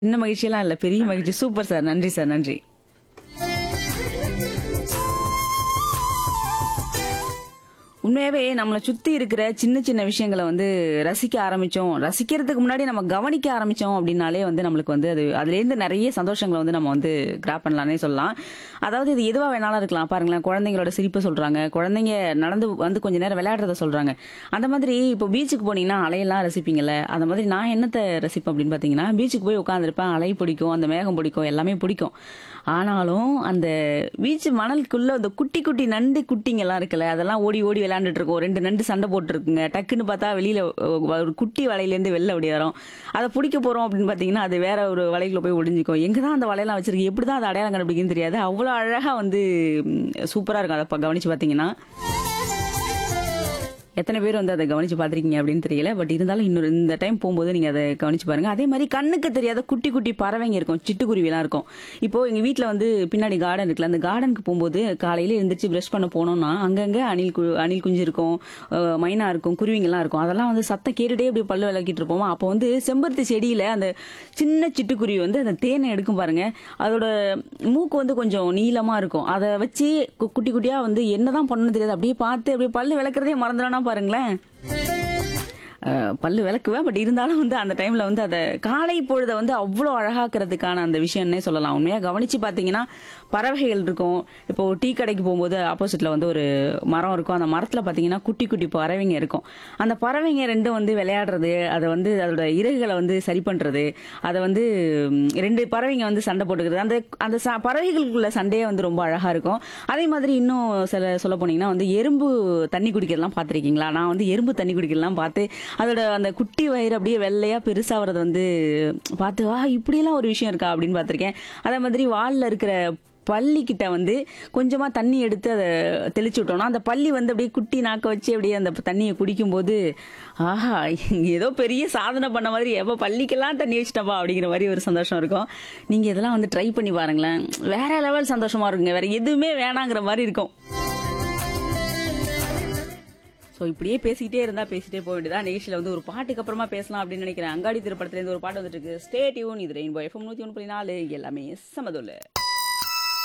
சின்ன மகிழ்ச்சியெல்லாம் இல்ல பெரிய மகிழ்ச்சி சூப்பர் சார் நன்றி சார் நன்றி உண்மையாவே நம்மளை சுத்தி இருக்கிற சின்ன சின்ன விஷயங்களை வந்து ரசிக்க ஆரம்பிச்சோம் ரசிக்கிறதுக்கு முன்னாடி நம்ம கவனிக்க ஆரம்பிச்சோம் அப்படின்னாலே வந்து நம்மளுக்கு வந்து அது அதுல இருந்து நிறைய சந்தோஷங்களை வந்து நம்ம வந்து கிராப் பண்ணலாம்னே சொல்லலாம் அதாவது இது எதுவா வேணாலும் இருக்கலாம் பாருங்களேன் குழந்தைங்களோட சிரிப்பை சொல்றாங்க குழந்தைங்க நடந்து வந்து கொஞ்ச நேரம் விளையாடுறத சொல்றாங்க அந்த மாதிரி இப்போ பீச்சுக்கு போனீங்கன்னா அலையெல்லாம் ரசிப்பீங்கல்ல அந்த மாதிரி நான் என்னத்தை ரசிப்பேன் அப்படின்னு பாத்தீங்கன்னா பீச்சுக்கு போய் உட்காந்துருப்பேன் அலை பிடிக்கும் அந்த மேகம் பிடிக்கும் எல்லாமே பிடிக்கும் ஆனாலும் அந்த பீச் மணலுக்குள்ள அந்த குட்டி குட்டி நண்டு குட்டிங்கெல்லாம் இருக்குல்ல அதெல்லாம் ஓடி ஓடி விளையாண்டுட்டு இருக்கோம் ரெண்டு நண்டு சண்டை போட்டுருக்குங்க டக்குன்னு பார்த்தா வெளியில அஹ், ஒரு குட்டி வலையிலேருந்து வெளில ஓடி வரோம் அதை பிடிக்க போறோம் அப்படின்னு பார்த்தீங்கன்னா அது வேற ஒரு வலைக்குள்ள போய் ஒளிஞ்சிக்கும் எங்க தான் அந்த வலையெல்லாம் வச்சிருக்கு எப்படி தான் அதை அடையாளம் கண்டுபிடிக்குன்னு தெரியாது அவ்வளோ அழகா வந்து சூப்பரா இருக்கும் அதை ப- கவனிச்சு பார்த்தீங்கன்னா எத்தனை பேர் வந்து அதை கவனிச்சு பார்த்திருக்கீங்க அப்படின்னு தெரியல பட் இருந்தாலும் இன்னொரு இந்த டைம் போகும்போது நீங்க அதை கவனிச்சு பாருங்க அதே மாதிரி கண்ணுக்கு தெரியாத குட்டி குட்டி பறவைங்க இருக்கும் சிட்டுக்குருவிலாம் இருக்கும் இப்போ எங்க வீட்ல வந்து பின்னாடி கார்டன் இருக்குல்ல அந்த கார்டனுக்கு போகும்போது காலையில எழுந்திரிச்சு பிரஷ் பண்ண போனோம்னா அங்கங்க அணில் கு- அணில் குஞ்சு இருக்கும் அஹ் மைனா இருக்கும் குருவிங்கெல்லாம் இருக்கும் அதெல்லாம் வந்து சத்தம் கேட்டுட்டே அப்படி பல்லு விளக்கிட்டு இருப்போம் அப்போ வந்து செம்பருத்தி செடியில அந்த சின்ன சிட்டுக்குருவி வந்து அந்த தேனை எடுக்கும் பாருங்க அதோட மூக்கு வந்து கொஞ்சம் நீளமா இருக்கும் அதை வச்சு கு- குட்டி குட்டியா வந்து என்னதான் பண்ணணும் தெரியாது அப்படியே பார்த்து அப்படியே பல்லு விளக்குறதே மறந்துடானா பாருங்களேன் அஹ் பல்லு விளக்குவேன் பட் இருந்தாலும் வந்து அந்த டைம்ல வந்து அதை காலை பொழுதை வந்து அவ்வளோ அழகாக்குறதுக்கான அந்த விஷயம்னே சொல்லலாம் உண்மையா கவனிச்சு பார்த்தீங்கன்னா பறவைகள் இருக்கும் இப்போ டீ கடைக்கு போகும்போது ஆப்போசிட்ல வந்து ஒரு மரம் இருக்கும் அந்த மரத்துல பார்த்தீங்கன்னா குட்டி குட்டி பறவைங்க இருக்கும் அந்த பறவைங்க ரெண்டும் வந்து விளையாடுறது அதை வந்து அதோட இறகுகளை வந்து சரி பண்றது அதை வந்து ம், ரெண்டு பறவைங்க வந்து சண்டை போட்டுக்கிறது அந்த அந்த ச- பறவைகளுக்குள்ள சண்டையே வந்து ரொம்ப அழகா இருக்கும் அதே மாதிரி இன்னும் சில சொல்ல போனீங்கன்னா வந்து எறும்பு தண்ணி குடிக்கிறதெல்லாம் பார்த்திருக்கீங்களா நான் வந்து எறும்பு தண்ணி குடிக்கிறதெல்லாம் பார்த்து அதோட அந்த குட்டி வயிறு அப்படியே வெள்ளையா பெருசாகிறத வந்து பார்த்து வா இப்படியெல்லாம் ஒரு விஷயம் இருக்கா அப்படின்னு பார்த்திருக்கேன் அதே மாதிரி வால்ல இருக்கிற பள்ளி கிட்ட வந்து கொஞ்சமா தண்ணி எடுத்து அதை தெளிச்சு விட்டோம்னா அந்த பள்ளி வந்து அப்படியே குட்டி நாக்க வச்சு அப்படியே அந்த தண்ணியை குடிக்கும்போது ஆஹா இங்க ஏதோ பெரிய சாதனை பண்ண மாதிரி எப்போ பள்ளிக்கெல்லாம் தண்ணி வச்சிட்டப்பா அப்படிங்கிற மாதிரி ஒரு சந்தோஷம் இருக்கும் நீங்க இதெல்லாம் வந்து ட்ரை பண்ணி பாருங்களேன் வேற லெவல் சந்தோஷமா இருக்குங்க வேற எதுவுமே வேணாங்கிற மாதிரி இருக்கும் ஸோ இப்படியே பேசிக்கிட்டே இருந்தா பேசிட்டே போக வேண்டியதா நிகழ்ச்சியில வந்து ஒரு பாட்டுக்கு அப்புறமா பேசலாம் அப்படின்னு நினைக்கிறேன் அங்காடி திரைப்படத்துல இருந்து ஒரு பாட்டு வந்துட்டு இருக்கு ஸ்டே டியூன் இது ரெயின்போ எஃப்எம் நூத்தி ஒன்று புள்ளி நாலு எல்லாமே சமதுள்ள